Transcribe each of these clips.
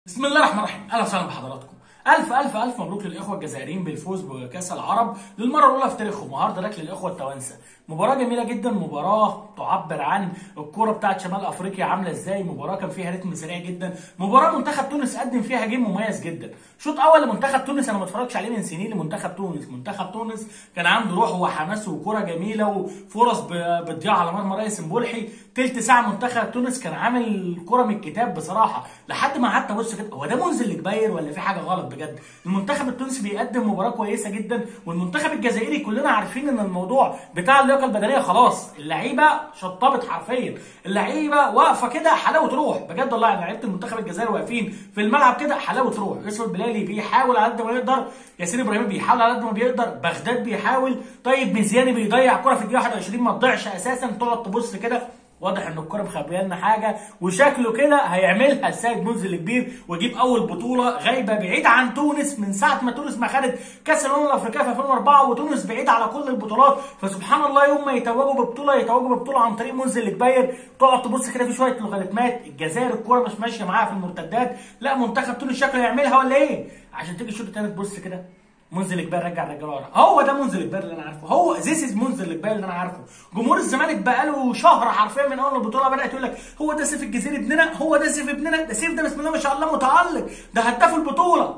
بسم الله الرحمن الرحيم اهلا وسهلا بحضراتكم الف الف الف مبروك للاخوه الجزائريين بالفوز بكاس العرب للمره الاولى في تاريخهم وهارد لك للاخوه التوانسه مباراه جميله جدا مباراه تعبر عن الكوره بتاعت شمال افريقيا عامله ازاي مباراه كان فيها رتم سريع جدا مباراه منتخب تونس قدم فيها جيم مميز جدا شوط اول لمنتخب تونس انا ما اتفرجتش عليه من سنين لمنتخب تونس منتخب تونس كان عنده روح وحماس وكوره جميله وفرص ب- بتضيع على مرمى رئيس مبولحي تلت ساعه منتخب تونس كان عامل كوره من الكتاب بصراحه لحد ما قعدت ابص كده هو ده منزل الجباير ولا في حاجه غلط بجد المنتخب التونسي بيقدم مباراه كويسه جدا والمنتخب الجزائري كلنا عارفين ان الموضوع بتاع اللياقه البدنيه خلاص اللعيبه شطبت حرفيا اللعيبه واقفه كده حلاوه روح بجد والله يعني لعيبه المنتخب الجزائري واقفين في الملعب كده حلاوه روح يوسف البلالي بيحاول على قد ما يقدر ياسين ابراهيم بيحاول على قد ما بيقدر بغداد بيحاول طيب مزياني بيضيع كره في الدقيقه 21 ما تضيعش اساسا تقعد تبص كده واضح ان الكوره مخبيه لنا حاجه وشكله كده هيعملها السيد منزل الكبير ويجيب اول بطوله غايبه بعيد عن تونس من ساعه ما تونس ما خدت كاس الامم الافريقيه في 2004 وتونس بعيد على كل البطولات فسبحان الله يوم ما يتوجوا ببطوله يتوجوا ببطوله عن طريق منزل الكبير تقعد تبص كده في شويه لوغاريتمات الجزائر الكوره مش ماشيه معاها في المرتدات لا منتخب تونس شكله يعملها ولا ايه عشان تيجي الشوط الثاني تبص كده منزل الجبال رجع الرجاله ورا هو ده منزل الجبال اللي انا عارفه هو ذيس از منزل الجبال اللي انا عارفه جمهور الزمالك بقاله شهر حرفيا من اول البطوله بدات يقول لك هو ده سيف الجزيري ابننا هو ده سيف ابننا ده سيف ده بسم الله ما شاء الله متالق ده هداف البطوله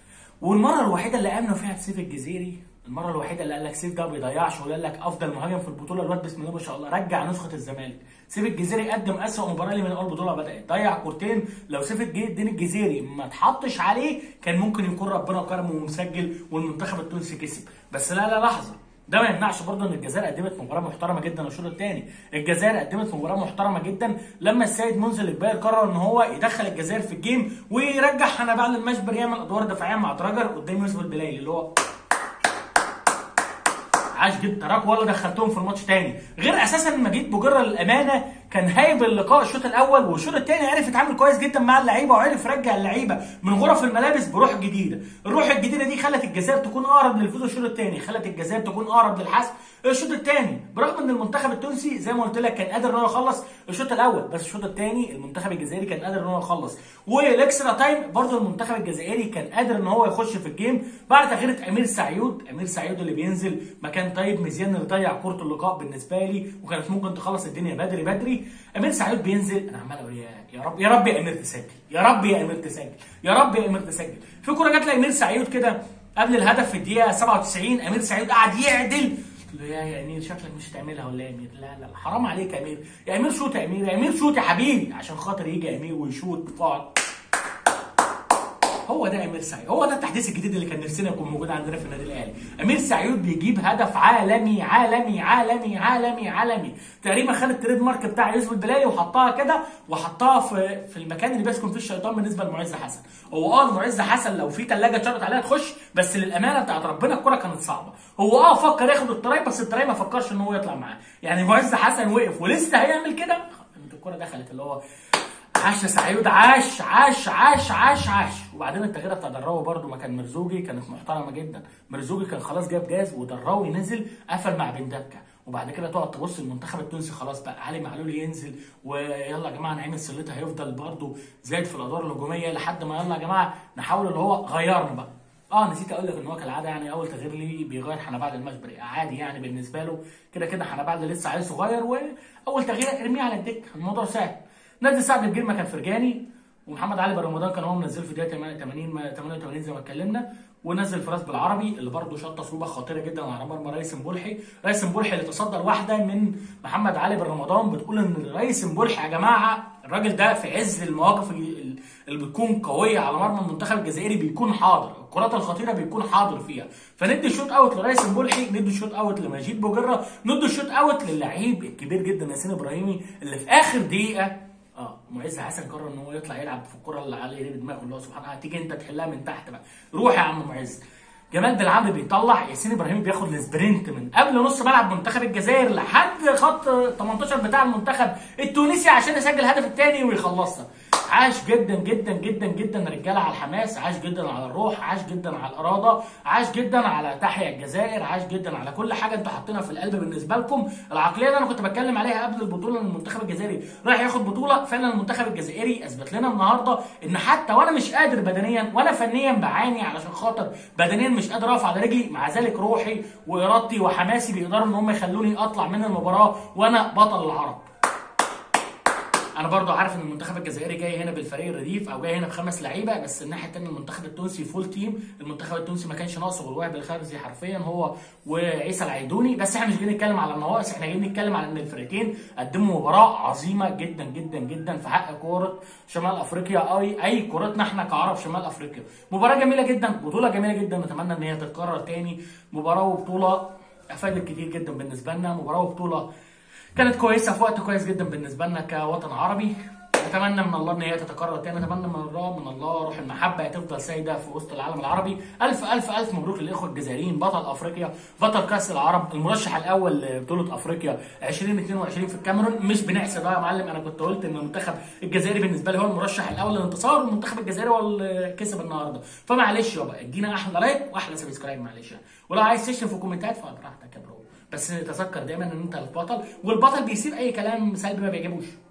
والمره الوحيده اللي امنوا فيها بسيف الجزيري المره الوحيده اللي قال لك سيف ده ما بيضيعش وقال لك افضل مهاجم في البطوله الواد بسم الله ما شاء الله رجع نسخه الزمالك سيف الجزيري قدم اسوء مباراه ليه من اول بطوله بدات ضيع كورتين لو سيف الج- الدين الجزيري ما اتحطش عليه كان ممكن يكون ربنا كرمه ومسجل والمنتخب التونسي كسب بس لا لا لحظه ده ما يمنعش برضه ان الجزائر قدمت مباراه محترمه جدا الشوط الثاني الجزائر قدمت مباراه محترمه جدا لما السيد منزل الجبال قرر ان هو يدخل الجزائر في الجيم ويرجع حنبال المشبر يعمل ادوار دفاعيه مع تراجر قدام يوسف البلايلي اللي هو عاش جدا تراك ولا دخلتهم في الماتش تاني غير اساسا مجيد بوجره للامانه كان هايب اللقاء الشوط الاول والشوط الثاني عرف يتعامل كويس جدا مع اللعيبه وعرف يرجع اللعيبه من غرف الملابس بروح جديده الروح الجديده دي خلت الجزائر تكون اقرب للفوز الشوط الثاني خلت الجزائر تكون اقرب للحسم الشوط الثاني برغم ان المنتخب التونسي زي ما قلت لك كان قادر ان هو يخلص الشوط الاول بس الشوط الثاني المنتخب الجزائري كان قادر ان هو يخلص والاكسترا تايم برضه المنتخب الجزائري كان قادر ان هو يخش في الجيم بعد تغيير امير سعيود امير سعيود اللي بينزل مكان طيب مزيان اللي ضيع كره اللقاء بالنسبه لي وكانت ممكن تخلص الدنيا بدري بدري امير سعيود بينزل انا عمال اقول يا يا رب يا رب يا امير تسجل يا رب يا امير تسجل يا رب يا امير تسجل في كره جت لامير سعيود كده قبل الهدف في الدقيقه 97 امير سعيود قعد يعدل قلت له يا يا امير شكلك مش هتعملها ولا يا امير لا لا لا، حرام عليك يا امير يا امير شوت يا امير يا امير شوت يا حبيبي عشان خاطر يجي يا امير ويشوت فاض هو ده امير سعيد هو ده التحديث الجديد اللي كان نفسنا يكون موجود عندنا في النادي الاهلي امير سعيد بيجيب هدف عالمي عالمي عالمي عالمي عالمي تقريبا خد التريد مارك بتاع يوسف البلالي وحطها كده وحطها في في المكان اللي بيسكن فيه الشيطان بالنسبه لمعز حسن هو اه معز حسن لو في ثلاجه اتشرط عليها تخش بس للامانه بتاعت ربنا الكره كانت صعبه هو اه فكر ياخد التراي بس التراي ما فكرش ان هو يطلع معاه يعني معز حسن وقف ولسه هيعمل كده الكره دخلت اللي هو عاش يا سعيد عاش عاش عاش عاش عاش وبعدين التغييره بتاع دراوي برده مكان مرزوجي كانت محترمه جدا مرزوجي كان خلاص جاب جاز ودراوي نزل قفل مع بن دكه وبعد كده تقعد تبص المنتخب التونسي خلاص بقى علي معلول ينزل ويلا يا جماعه نعيم السليطه هيفضل برده زايد في الادوار الهجوميه لحد ما يلا يا جماعه نحاول اللي هو غيرنا بقى اه نسيت اقول لك ان هو كالعاده يعني اول تغيير ليه بيغير حنبعد المشبري عادي يعني بالنسبه له كده كده حنبعد لسه عيل صغير واول تغيير ارميه على الدكه الموضوع سهل نزل سعد الجيل مكان فرجاني ومحمد علي بن رمضان كان هو منزله في دقيقه 80 88 زي ما اتكلمنا ونزل فراس بالعربي اللي برضه شاط تصويبه خطيره جدا على مرمى رئيس مبولحي رئيس مبولحي اللي تصدى لواحده من محمد علي بن رمضان بتقول ان رئيس مبولحي يا جماعه الراجل ده في عز المواقف اللي اللي بتكون قويه على مرمى المنتخب الجزائري بيكون حاضر الكرات الخطيره بيكون حاضر فيها فندي الشوت اوت لرئيس مبولحي ندي الشوت اوت لمجيد بوجره ندي الشوت اوت للعيب الكبير جدا ياسين ابراهيمي اللي في اخر دقيقه اه معز حسن قرر ان هو يطلع يلعب في الكره اللي عليه دي بدماغه اللي هو سبحان الله تيجي انت تحلها من تحت بقى روح يا عم معز جمال بالعمري بيطلع ياسين ابراهيم بياخد السبرنت من قبل نص ملعب منتخب الجزائر لحد خط 18 بتاع المنتخب التونسي عشان يسجل الهدف الثاني ويخلصها عاش جدا جدا جدا جدا رجاله على الحماس عاش جدا على الروح عاش جدا على الاراده عاش جدا على تحيا الجزائر عاش جدا على كل حاجه انتوا حاطينها في القلب بالنسبه لكم العقليه اللي انا كنت بتكلم عليها قبل البطوله ان المنتخب الجزائري رايح ياخد بطوله فعلا المنتخب الجزائري اثبت لنا النهارده ان حتى وانا مش قادر بدنيا وانا فنيا بعاني علشان خاطر بدنيا مش قادر اقف على رجلي مع ذلك روحي وارادتي وحماسي بيقدروا ان هم يخلوني اطلع من المباراه وانا بطل العرب انا برضو عارف ان المنتخب الجزائري جاي هنا بالفريق الرديف او جاي هنا بخمس لعيبه بس الناحيه الثانيه المنتخب التونسي فول تيم المنتخب التونسي ما كانش ناقصه غير وائل الخارجي حرفيا هو وعيسى العيدوني بس احنا مش جايين نتكلم على النواقص احنا جايين نتكلم على ان الفرقتين قدموا مباراه عظيمه جدا جدا جدا في حق كوره شمال افريقيا او اي كورتنا احنا كعرب شمال افريقيا مباراه جميله جدا بطوله جميله جدا نتمنى ان هي تتكرر تاني مباراه وبطوله افادت كتير جدا بالنسبه لنا مباراه وبطوله كانت كويسه في وقت كويس جدا بالنسبه لنا كوطن عربي نتمنى من الله ان هي تتكرر تاني نتمنى من الله من الله روح المحبه تفضل سايده في وسط العالم العربي الف الف الف مبروك للاخوه الجزائريين بطل افريقيا بطل كاس العرب المرشح الاول لبطوله افريقيا 2022 في الكاميرون مش بنحسب بقى يا معلم انا كنت قلت ان المنتخب الجزائري بالنسبه لي هو المرشح الاول للانتصار والمنتخب الجزائري هو اللي كسب النهارده فمعلش يابا ادينا احلى لايك واحلى سبسكرايب معلش ولو عايز تشتم في الكومنتات فبراحتك يا برو بس تذكر دايما ان انت البطل والبطل بيسيب اي كلام سلبي ما بيعجبوش